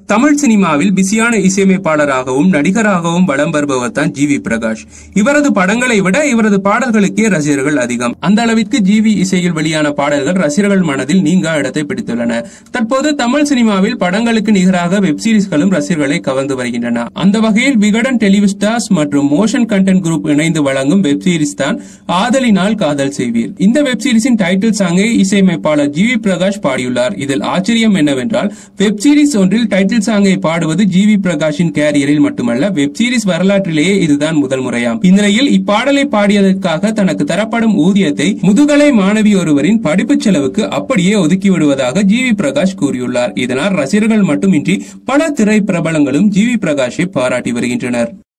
தமிழ் சினிமாவில் பிஸியான இசையமைப்பாளராகவும் நடிகராகவும் வலம் வருபவர் தான் ஜி வி பிரகாஷ் இவரது படங்களை விட இவரது பாடல்களுக்கே ரசிகர்கள் அதிகம் அந்த அளவிற்கு ஜி வி இசையில் வெளியான பாடல்கள் ரசிகர்கள் மனதில் நீங்கா இடத்தை பிடித்துள்ளன தற்போது தமிழ் சினிமாவில் படங்களுக்கு நிகராக வெப் சீரிஸ்களும் ரசிகர்களை கவர்ந்து வருகின்றன அந்த வகையில் விகடன் டெலிவிஸ்டார்ஸ் மற்றும் மோஷன் கண்டென்ட் குரூப் இணைந்து வழங்கும் வெப் சீரிஸ் தான் ஆதலினால் காதல் செய்வீர் இந்த வெப் சீரிஸின் டைட்டில் சாங்கை இசையமைப்பாளர் ஜி வி பிரகாஷ் பாடியுள்ளார் இதில் ஆச்சரியம் என்னவென்றால் வெப் சீரிஸ் ஒன்றில் டைட்டில் சாங்கை பாடுவது ஜி வி பிரகாஷின் கேரியரில் மட்டுமல்ல வெப் சீரிஸ் வரலாற்றிலேயே இதுதான் முதல் முறையாம் இந்நிலையில் இப்பாடலை பாடியதற்காக தனக்கு தரப்படும் ஊதியத்தை முதுகலை மாணவி ஒருவரின் படிப்புச் செலவுக்கு அப்படியே ஒதுக்கி விடுவதாக ஜி வி பிரகாஷ் கூறியுள்ளார் இதனால் ரசிகர்கள் மட்டுமின்றி பல திரை பிரபலங்களும் ஜி வி பிரகாஷை பாராட்டி வருகின்றனர்